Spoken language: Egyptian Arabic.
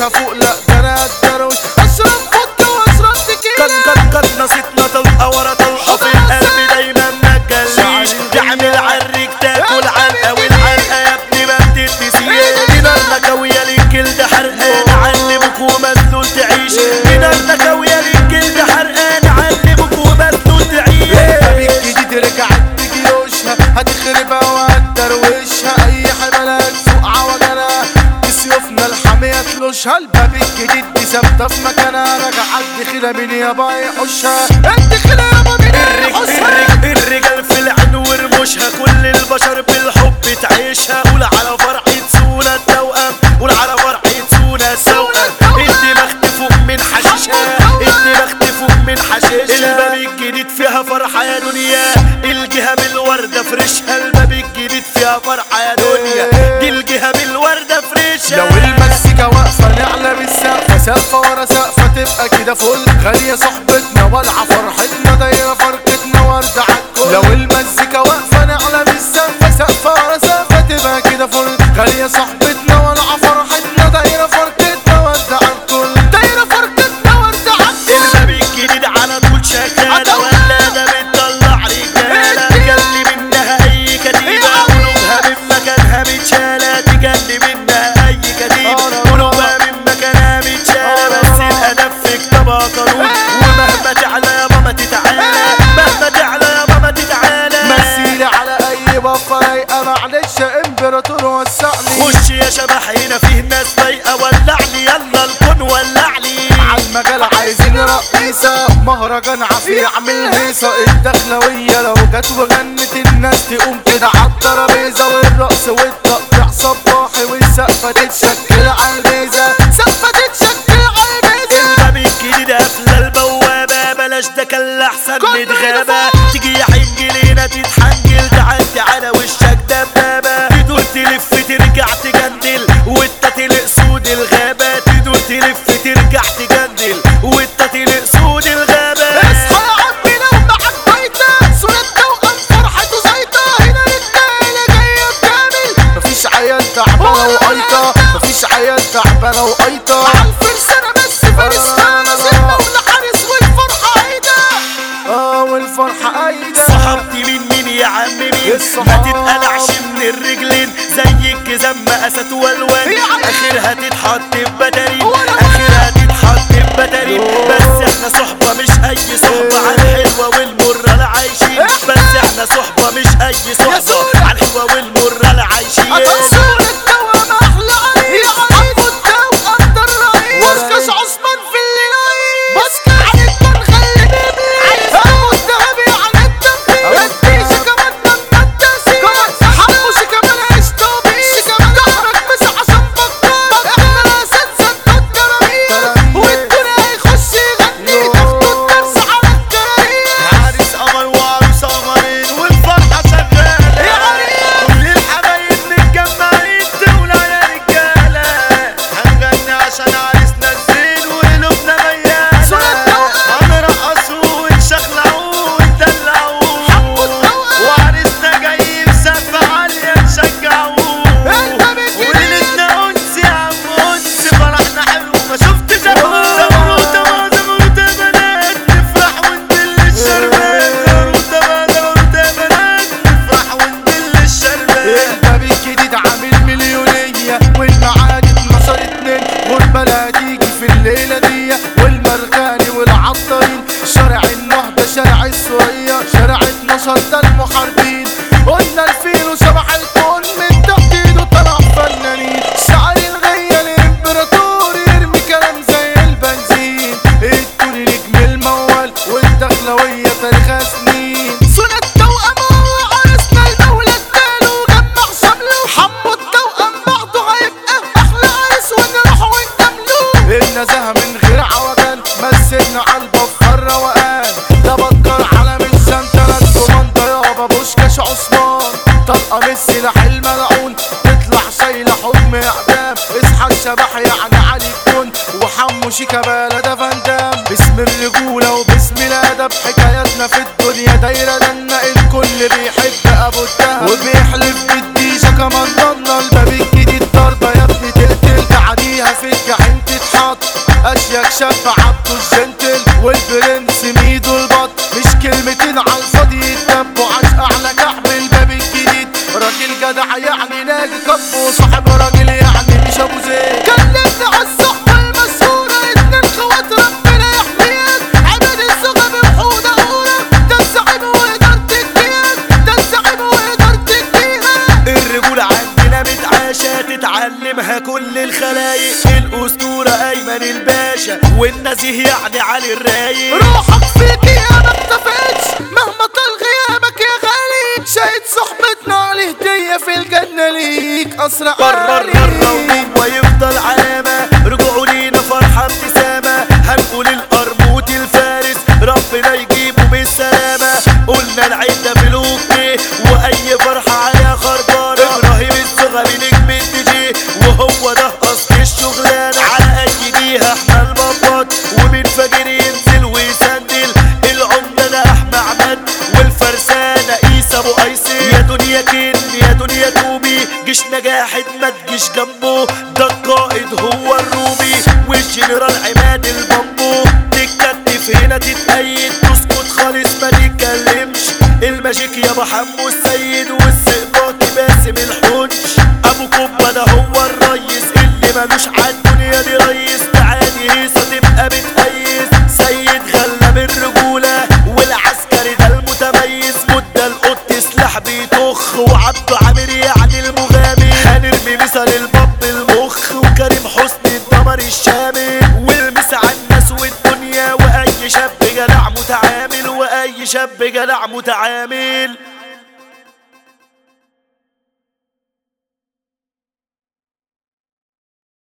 روشها فوق لا ده انا الدروش اشرب فودكا واشرب قد تكيلا قد قد نصيتنا طلقة ورا طلقة في القلب دايما ما تجليش تعمل عرك تاكل علقة والعلقة يا ابني ما بتتنسيش من النكوية للجلد حرقان علمك ومسلول تعيش من النكوية للجلد حرقان علمك ومسلول تعيش الباب الجديد رجعت بجيوشها هتخربها وهتدروشها اي حملات فوق عوجلها بسيوفنا الحامية تلوشها الباب الجديد دي ثابتة في مكانها رجعت دخيلة مين يابا يحوشها الدخيلة يابا مين الرج- يحوشها الرج- الرجال في العين ورموشها كل البشر بالحب تعيشها قول على فرحة سونا التوأم قول على فرحة سونا السوأم الدماغ تفوق من حشيشها الدماغ تفوق من حشيشها الباب الجديد فيها فرحة يا دنيا الجهة بالوردة فرشها الباب الجديد فيها فرحة يا دنيا دي الجهة بالوردة فرشها لو المزيكا واقفة نعلى بالسقفة سقفة ورا سقفة تبقى كده فل غالية صحبتنا والعة فرحتنا دايرة فرقتنا وردة عالكل لو المزيكا واقفة نعلى بالسقفة سقفة ورا سقفة تبقى كده فل غالية صحبتنا والعة فرحتنا دايرة فرقتنا وردة عالكل دايرة فرقتنا وردة عالكل الباب الجديد على طول شغالة ولا ده بتطلع رجالة تجلي منها أي كتيبة قلوبها من مكانها متشالة تجلي منها أي كتيبة قلوبها من مكانها متشالة بس الهدف في كتابها قانون ومهما تعلى يا ماما تتعالى مهما تعلى يا ماما تتعالى مثيلي على اي بفة رايقة معلش يا امبراطور وسعني خش يا شبح هنا فيه ناس ضايقة ولعني يلا الكون ولعني عالمجال عايزين رقيصة مهرجان عافية اعمل هيصة الدخلوية لو جت وغنت الناس تقوم كده عالترابيزة والرقص والتقطيع صباحي والسقفة تتشكل عالميزة سقفة تتشكل عالميزة الباب الجديد قافله البوابه بلاش ده كان احسن متغابه تيجي يا حنجلينا تتحنجل تعدي على وشك دبابه تدور تلف ترجع تجندل وانت تلق سود الغابه تدور تلف ترجع تجندل وانت تلق سود الغابه اصحى يا عمي لو معاك بيتة صورة توأم فرحته زيطة هنا رجالة جاية بكامل مفيش عيال تعبانة وقيطة مفيش عيال تعبانة وقيطة عالفرسانة بس فارس فارس المولى حارس والفرحة عيدة اه والفرحة عيدة صحابتي مين مين يا عم مين الصحاب. ما تتقلعش من الرجلين زي الجزام مقاسات والوان يا عم. اخرها تتحط في بتارين ولا اخرها تتحط في بتارين بس احنا صحبة مش اي صحبة على الحلوة والمرة لا عايشين بس احنا صحبة مش اي صحبة سورة. على الحلوة والمرة لا عايشين صورة توأم أحلى عريس حبوا التوأم ده الرئيس بسكش عثمان في اللي نايم بسكة عن الدم خلي بيبليس أبو الذهبي عن التنفيذ الديش كمان لما التأسيس حموش كمان عيش طبيس ظهرك مش عشان بطال احنا الأساتذة انتوا التلاميذ والدنيا هيخش يغني تاخدوا الدرس على الكراريس عريس قمر وعروس قمرين والفرحة شغالة يا عريس. كل الحبايب متجمعين تولع يا رجالة هنغني عشان عريسنا الزين وقلوبنا ميالة صورة هنرقصوا ونشخلعوا وندلعوا حبوا التوأم. وعريسنا جاي بسقفة عالية نشجعوه انت بتجيب. وليلتنا أنس يا عم أنس فرحنا حلو ما شفت زمروتة زمروتة ما زمروتة بنات نفرح وندل الشربات زمروتة ما زمروتة بنات نفرح وندل الشربات الباب الجديد عامل مليونية والمعاد 12 اتنين غربة لا هتيجي في الليلة دي والمرغاني والعطارين شارع النهضة شارع السورية شارع 12 ده المحاربين قلنا الفيل وشبح الكون من تحت ايده طلع فنانين شعر الغية الامبراطور يرمي كلام زي البنزين التوني نجم الموال والدخلوية تاريخها سنين سنة توأم وعرسنا المولى اداله وجمع شمله حمو التوأم بعضه هيبقى احلى عرس ونروح ونكمله النزاهة من غير عوجان مسكنا عالبة في الروقان ده بكر على من سنتنا الكوماندا يابا بوشكاش عثمان طلقة من السلاح الملعون تطلع شايلة حكم اعدام اصحى الشبح يعني علي الكون وحمو شيكا بلد فندام باسم الرجولة وباسم الادب حكاياتنا في الدنيا دايرة لنا الكل بيحب ابو الدهب وبيحلف بالديشة كمان ضنا الباب الجديد ضربة يا ابني تقتل تعديها في الجحيم تتقتل شاب عبده الجنتل والبرنس ميدو البط مش كلمتين على الفاضي يتدبوا عشق اعلى كعب الباب الجديد راجل جدع يعني ناجي كبه صاحب راجل يعني مش ابو زيد كلمني على الصحبة المسهورة اتنين خوات ربنا يحميك عباد الصغب وحودة أولى ده الزعيم وإدارة الجياد ده الزعيم وإدارة الجياد الرجولة عندنا متعاشة تتعلمها كل الخلايق الأسطورة أيمن الباشا والنزيه يعني علي الرايق روحك فيك يا ما اختفتش مهما طال غيابك يا غالي شاهد صحبتنا على هدية في الجنة ليك أسرع قرر مرة ويفضل علامة رجعوا لينا فرحة ابتسامة هنقول القرموط الفارس ربنا يجيبه بالسلامة قلنا العدة في الأوكي وأي فرحة عليها خربانة إبراهيم الصغري نجم الدي وهو ده أصل الشغلانة على أي ديها احنا البطاط ومن فجر ينزل ويسندل العمدة ده أحمد عماد والفرسانة عيسى أبو أيسر يا دنيا كن يا دنيا توبي جيش نجاحد ما تجيش جنبه ده القائد هو الروبي والجنرال عماد البامبو تتكتف هنا تتأيد تسكت خالص ما تتكلمش الماجيك يا ابو حمو السيد والسقاطي باسم الحنش ابو كوبا ده هو الريس اللي ملوش عالدنيا دي ريس تعالي هيصة تبقى بتقيس سيد غلب الرجولة والعسكري ده المتميز مدة القط سلاح بيطخ وعبده عامر يعني المغامر هنرمي مثل الباب المخ وكريم حسني الدمر الشامل والمس على الناس والدنيا واي شاب جدع متعامل واي شاب جدع متعامل